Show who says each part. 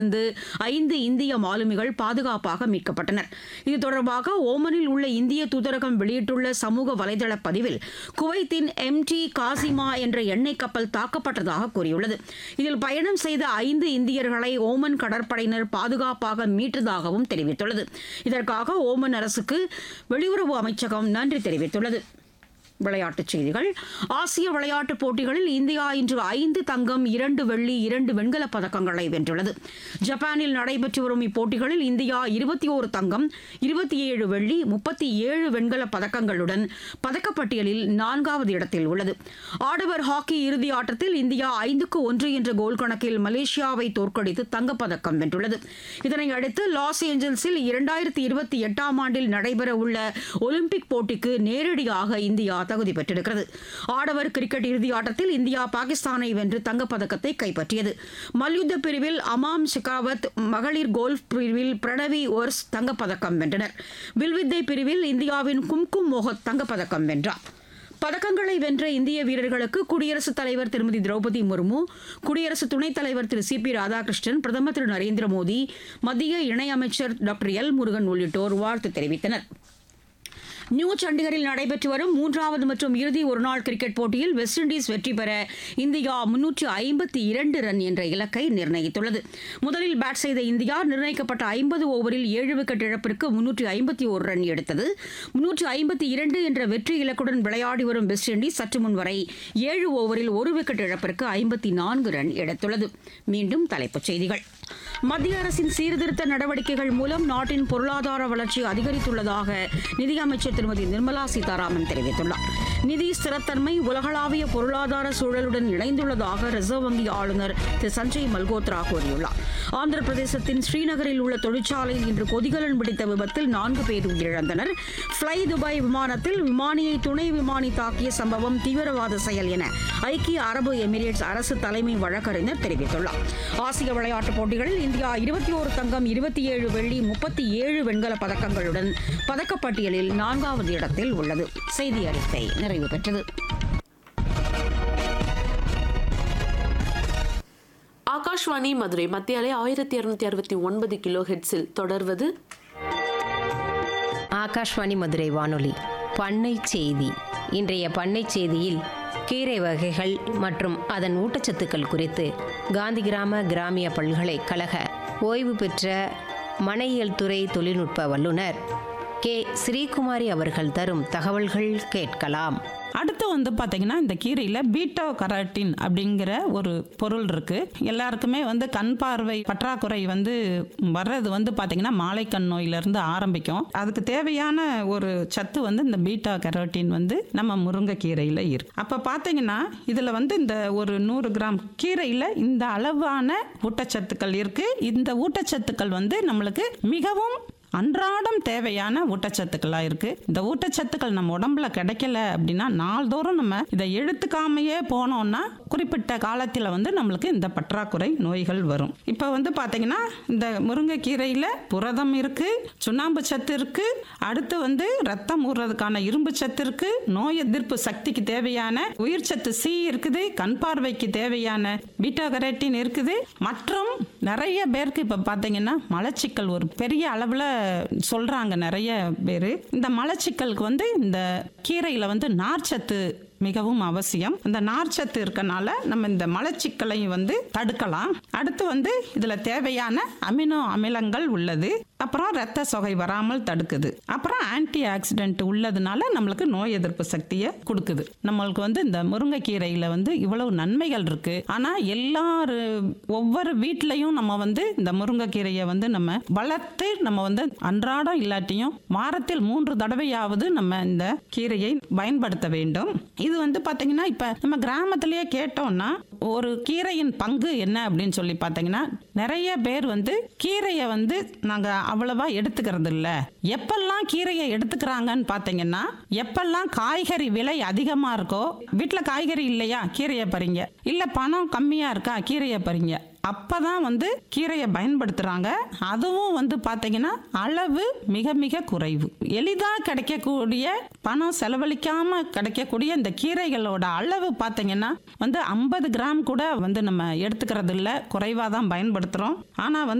Speaker 1: இருந்து ஐந்து இந்திய மாலுமிகள் பாதுகாப்பாக மீட்கப்பட்டனர் இது தொடர்பாக ஓமனில் உள்ள இந்திய தூதரகம் வெளியிட்டுள்ள சமூக வலைதள பதிவில் குவைத்தின் எம் டி காசிமா என்ற எண்ணெய் கப்பல் தாக்கப்பட்டதாக கூறியுள்ளது இதில் பயணம் செய்த ஐந்து இந்தியர்களை ஓமன் கடற்படையினர் பாதுகாப்பாக மீட்டதாகவும் தெரிவித்துள்ளது இதற்காக ஓமன் அரசுக்கு வெளியுறவு அமைச்சகம் நன்றி தெரிவித்துள்ளது விளையாட்டுச் செய்திகள் ஆசிய விளையாட்டுப் போட்டிகளில் இந்தியா இன்று ஐந்து தங்கம் இரண்டு வெள்ளி இரண்டு வெண்கலப் பதக்கங்களை வென்றுள்ளது ஜப்பானில் நடைபெற்று வரும் இப்போட்டிகளில் இந்தியா இருபத்தி ஓரு தங்கம் இருபத்தி ஏழு வெள்ளி முப்பத்தி ஏழு வெண்கலப் பதக்கங்களுடன் பதக்கப்பட்டியலில் நான்காவது இடத்தில் உள்ளது ஆடவர் ஹாக்கி இறுதி ஆட்டத்தில் இந்தியா ஐந்துக்கு ஒன்று என்ற கோல் கணக்கில் மலேசியாவை தோற்கடித்து தங்கப்பதக்கம் வென்றுள்ளது இதனை அடுத்து லாஸ் ஏஞ்சல்ஸில் இரண்டாயிரத்தி இருபத்தி எட்டாம் ஆண்டில் நடைபெறவுள்ள ஒலிம்பிக் போட்டிக்கு நேரடியாக இந்தியா தகுதி பெற்றிருக்கிறது ஆடவர் கிரிக்கெட் இறுதி ஆட்டத்தில் இந்தியா பாகிஸ்தானை வென்று தங்கப்பதக்கத்தை கைப்பற்றியது மல்யுத்த பிரிவில் அமாம் ஷெகாவத் மகளிர் கோல்ஃப் பிரிவில் பிரணவி ஒர்ஸ் தங்கப்பதக்கம் வென்றனர் வில்வித்தை பிரிவில் இந்தியாவின் கும்கும் மோகத் தங்கப்பதக்கம் வென்றார் பதக்கங்களை வென்ற இந்திய வீரர்களுக்கு குடியரசுத் தலைவர் திருமதி திரௌபதி முர்மு குடியரசு துணைத் தலைவர் திரு சி பி ராதாகிருஷ்ணன் பிரதமர் திரு நரேந்திர மோடி மத்திய இணையமைச்சர் டாக்டர் எல் முருகன் உள்ளிட்டோர் வாழ்த்து தெரிவித்தனர் நியூ சண்டிகரில் நடைபெற்று வரும் மூன்றாவது மற்றும் இறுதி ஒருநாள் கிரிக்கெட் போட்டியில் வெஸ்ட் இண்டீஸ் வெற்றி பெற இந்தியா முன்னூற்று ஐம்பத்தி இரண்டு ரன் என்ற இலக்கை நிர்ணயித்துள்ளது முதலில் பேட் செய்த இந்தியா நிர்ணயிக்கப்பட்ட ஐம்பது ஓவரில் ஏழு விக்கெட் இழப்பிற்கு முன்னூற்று ஐம்பத்தி ஒரு ரன் எடுத்தது முன்னூற்று ஐம்பத்தி இரண்டு என்ற வெற்றி இலக்குடன் விளையாடி வரும் வெஸ்ட் இண்டீஸ் சற்று முன் வரை ஏழு ஓவரில் ஒரு விக்கெட் இழப்பிற்கு ஐம்பத்தி நான்கு ரன் எடுத்துள்ளது மீண்டும் தலைப்புச் செய்திகள் மத்திய அரசின் சீர்திருத்த நடவடிக்கைகள் மூலம் நாட்டின் பொருளாதார வளர்ச்சி அதிகரித்துள்ளதாக நிதியமைச்சர் திருமதி நிர்மலா சீதாராமன் தெரிவித்துள்ளார் நிதி ஸ்திரத்தன்மை உலகளாவிய பொருளாதார சூழலுடன் இணைந்துள்ளதாக ரிசர்வ் வங்கி ஆளுநர் திரு சஞ்சய் மல்கோத்ரா கூறியுள்ளார் ஆந்திர பிரதேசத்தின் ஸ்ரீநகரில் உள்ள தொழிற்சாலையில் இன்று கொதிகலன் பிடித்த விபத்தில் நான்கு பேர் உயிரிழந்தனர் ஃப்ளை துபாய் விமானத்தில் விமானியை துணை விமானி தாக்கிய சம்பவம் தீவிரவாத செயல் என ஐக்கிய அரபு எமிரேட்ஸ் அரசு தலைமை வழக்கறிஞர் தெரிவித்துள்ளார் ஆசிய விளையாட்டுப் போட்டிகளில் இந்தியா இருபத்தி ஓரு தங்கம் இருபத்தி ஏழு வெள்ளி முப்பத்தி ஏழு வெண்கலப் பதக்கங்களுடன் பதக்கப்பட்டியலில் நான்காவது இடத்தில் உள்ளது செய்தி அறிக்கை நிறைவு பெற்றது
Speaker 2: ஆகாஷ்வாணி மதுரை மத்திய அலை ஆயிரத்தி இருநூத்தி அறுபத்தி ஒன்பது கிலோ ஹெட்ஸில் தொடர்வது
Speaker 3: ஆகாஷ்வாணி மதுரை வானொலி பண்ணை செய்தி இன்றைய பண்ணை செய்தியில் கீரை வகைகள் மற்றும் அதன் ஊட்டச்சத்துக்கள் குறித்து காந்தி கிராம கிராமிய பல்கலைக்கழக ஓய்வு பெற்ற மனையியல் துறை தொழில்நுட்ப வல்லுநர் கே ஸ்ரீகுமாரி அவர்கள் தரும் தகவல்கள் கேட்கலாம்
Speaker 4: அடுத்து வந்து பார்த்தீங்கன்னா இந்த கீரையில் பீட்டோ கராட்டின் அப்படிங்கிற ஒரு பொருள் இருக்கு எல்லாருக்குமே வந்து கண் பார்வை பற்றாக்குறை வந்து வர்றது வந்து பார்த்தீங்கன்னா மாலைக்கண் நோயிலிருந்து ஆரம்பிக்கும் அதுக்கு தேவையான ஒரு சத்து வந்து இந்த பீட்டா கரோட்டின் வந்து நம்ம முருங்கைக்கீரையில் இருக்கு அப்போ பார்த்தீங்கன்னா இதில் வந்து இந்த ஒரு நூறு கிராம் கீரையில் இந்த அளவான ஊட்டச்சத்துக்கள் இருக்கு இந்த ஊட்டச்சத்துக்கள் வந்து நம்மளுக்கு மிகவும் அன்றாடம் தேவையான ஊட்டச்சத்துக்களாக இருக்கு இந்த ஊட்டச்சத்துக்கள் நம்ம உடம்புல கிடைக்கல அப்படின்னா நாள்தோறும் நம்ம இதை எடுத்துக்காமையே போனோம்னா குறிப்பிட்ட காலத்தில் வந்து நம்மளுக்கு இந்த பற்றாக்குறை நோய்கள் வரும் இப்போ வந்து பார்த்தீங்கன்னா இந்த முருங்கைக்கீரையில் புரதம் இருக்கு சுண்ணாம்பு சத்து இருக்கு அடுத்து வந்து ரத்தம் ஊறுறதுக்கான இரும்பு சத்து இருக்கு நோய் எதிர்ப்பு சக்திக்கு தேவையான உயிர் சத்து சி இருக்குது கண் பார்வைக்கு தேவையான பீட்டா கரேட்டின் இருக்குது மற்றும் நிறைய பேருக்கு இப்போ பார்த்தீங்கன்னா மலச்சிக்கல் ஒரு பெரிய அளவில் சொல்கிறாங்க நிறைய பேர் இந்த மலச்சிக்கலுக்கு வந்து இந்த கீரையில் வந்து நார்ச்சத்து மிகவும் அவசியம் இந்த நார்ச்சத்து இருக்கனால நம்ம இந்த மலச்சிக்கலையும் வந்து தடுக்கலாம் அடுத்து வந்து இதில் தேவையான அமினோ அமிலங்கள் உள்ளது அப்புறம் ரத்த சொகை வராமல் தடுக்குது அப்புறம் ஆன்டி ஆக்சிடென்ட் உள்ளதுனால நம்மளுக்கு நோய் எதிர்ப்பு சக்தியை கொடுக்குது நம்மளுக்கு வந்து இந்த முருங்கைக்கீரையில் வந்து இவ்வளவு நன்மைகள் இருக்கு ஆனால் எல்லாரு ஒவ்வொரு வீட்லையும் நம்ம வந்து இந்த முருங்கைக்கீரையை வந்து நம்ம வளர்த்து நம்ம வந்து அன்றாடம் இல்லாட்டியும் வாரத்தில் மூன்று தடவையாவது நம்ம இந்த கீரையை பயன்படுத்த வேண்டும் இது வந்து பார்த்தீங்கன்னா இப்போ நம்ம கிராமத்திலேயே கேட்டோம்னா ஒரு கீரையின் பங்கு என்ன அப்படின்னு சொல்லி பார்த்தீங்கன்னா நிறைய பேர் வந்து கீரையை வந்து நாங்கள் அவ்வளவா எடுத்துக்கிறது இல்லை எப்பெல்லாம் கீரையை எடுத்துக்கிறாங்கன்னு பார்த்தீங்கன்னா எப்பெல்லாம் காய்கறி விலை அதிகமாக இருக்கோ வீட்டில் காய்கறி இல்லையா கீரையை பறிங்க இல்லை பணம் கம்மியாக இருக்கா கீரையை பறிங்க அப்பதான் வந்து கீரையை பயன்படுத்துறாங்க அதுவும் வந்து பார்த்தீங்கன்னா அளவு மிக மிக குறைவு எளிதாக கிடைக்கக்கூடிய பணம் செலவழிக்காம கிடைக்கக்கூடிய இந்த கீரைகளோட அளவு பார்த்தீங்கன்னா வந்து ஐம்பது கிராம் கூட வந்து நம்ம எடுத்துக்கிறது இல்லை குறைவாக தான் பயன்படுத்துகிறோம் ஆனால் வந்து